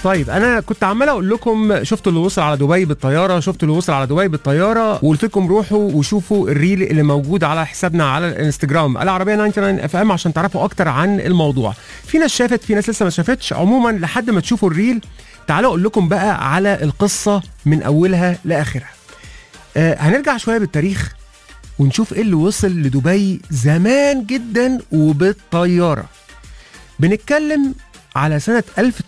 طيب انا كنت عمال اقول لكم شفتوا اللي وصل على دبي بالطياره شفتوا اللي وصل على دبي بالطياره وقلت لكم روحوا وشوفوا الريل اللي موجود على حسابنا على الانستجرام العربيه 99 اف ام عشان تعرفوا اكتر عن الموضوع في ناس شافت في ناس لسه ما شافتش عموما لحد ما تشوفوا الريل تعالوا اقول لكم بقى على القصه من اولها لاخرها آه هنرجع شويه بالتاريخ ونشوف ايه اللي وصل لدبي زمان جدا وبالطياره بنتكلم على سنة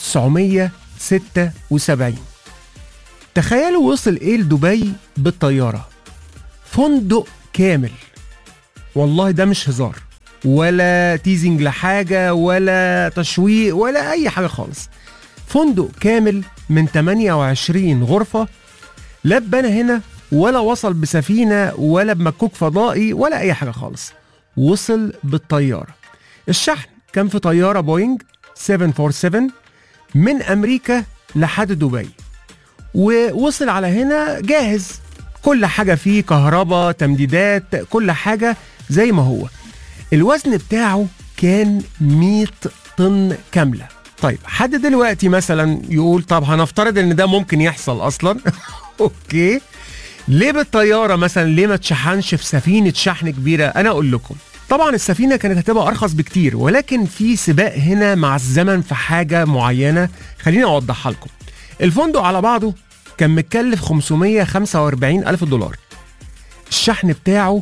1976 تخيلوا وصل ايه لدبي بالطيارة فندق كامل والله ده مش هزار ولا تيزنج لحاجة ولا تشويق ولا أي حاجة خالص فندق كامل من 28 غرفة لا اتبنى هنا ولا وصل بسفينة ولا بمكوك فضائي ولا أي حاجة خالص وصل بالطيارة الشحن كان في طيارة بوينج 747 من أمريكا لحد دبي ووصل على هنا جاهز كل حاجة فيه كهرباء تمديدات كل حاجة زي ما هو الوزن بتاعه كان 100 طن كاملة طيب حد دلوقتي مثلا يقول طب هنفترض ان ده ممكن يحصل اصلا اوكي ليه بالطيارة مثلا ليه ما تشحنش في سفينة شحن كبيرة انا اقول لكم طبعا السفينة كانت هتبقى أرخص بكتير ولكن في سباق هنا مع الزمن في حاجة معينة خليني أوضحها لكم الفندق على بعضه كان متكلف 545 ألف دولار الشحن بتاعه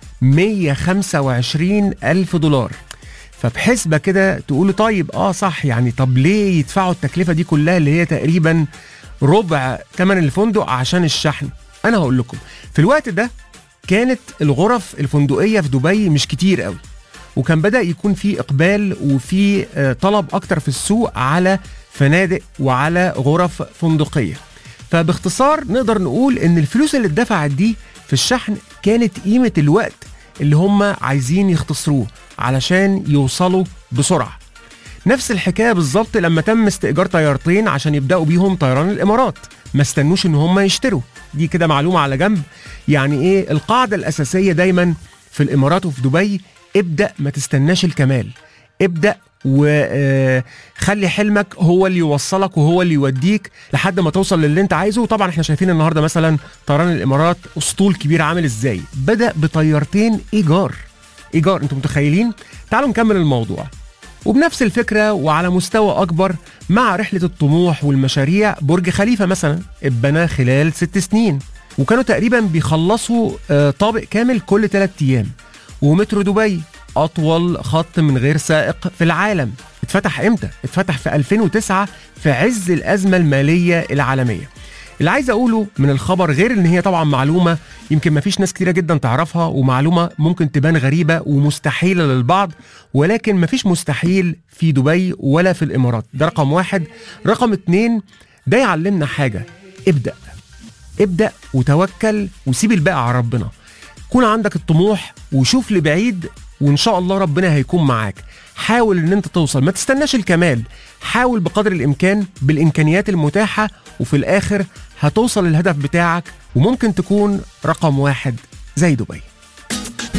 125 ألف دولار فبحسبة كده تقولوا طيب اه صح يعني طب ليه يدفعوا التكلفة دي كلها اللي هي تقريبا ربع ثمن الفندق عشان الشحن انا هقول لكم في الوقت ده كانت الغرف الفندقيه في دبي مش كتير قوي وكان بدا يكون في اقبال وفي آه، طلب اكتر في السوق على فنادق وعلى غرف فندقيه فباختصار نقدر نقول ان الفلوس اللي اتدفعت دي في الشحن كانت قيمه الوقت اللي هم عايزين يختصروه علشان يوصلوا بسرعه نفس الحكايه بالظبط لما تم استئجار طيارتين عشان يبداوا بيهم طيران الامارات ما استنوش ان هم يشتروا دي كده معلومه على جنب يعني ايه القاعده الاساسيه دايما في الامارات وفي دبي ابدا ما تستناش الكمال ابدا وخلي حلمك هو اللي يوصلك وهو اللي يوديك لحد ما توصل للي انت عايزه وطبعا احنا شايفين النهارده مثلا طيران الامارات اسطول كبير عامل ازاي بدا بطيارتين ايجار ايجار انتم متخيلين تعالوا نكمل الموضوع وبنفس الفكرة وعلى مستوى أكبر مع رحلة الطموح والمشاريع برج خليفة مثلا اتبنى خلال ست سنين وكانوا تقريبا بيخلصوا آه، طابق كامل كل ثلاث أيام ومترو دبي أطول خط من غير سائق في العالم اتفتح إمتى؟ اتفتح في 2009 في عز الأزمة المالية العالمية اللي عايز اقوله من الخبر غير ان هي طبعا معلومه يمكن ما فيش ناس كتيره جدا تعرفها ومعلومه ممكن تبان غريبه ومستحيله للبعض ولكن ما فيش مستحيل في دبي ولا في الامارات ده رقم واحد رقم اتنين ده يعلمنا حاجه ابدا ابدا وتوكل وسيب الباقي على ربنا كون عندك الطموح وشوف لبعيد وان شاء الله ربنا هيكون معاك حاول ان انت توصل ما تستناش الكمال حاول بقدر الامكان بالامكانيات المتاحه وفي الاخر هتوصل للهدف بتاعك وممكن تكون رقم واحد زي دبي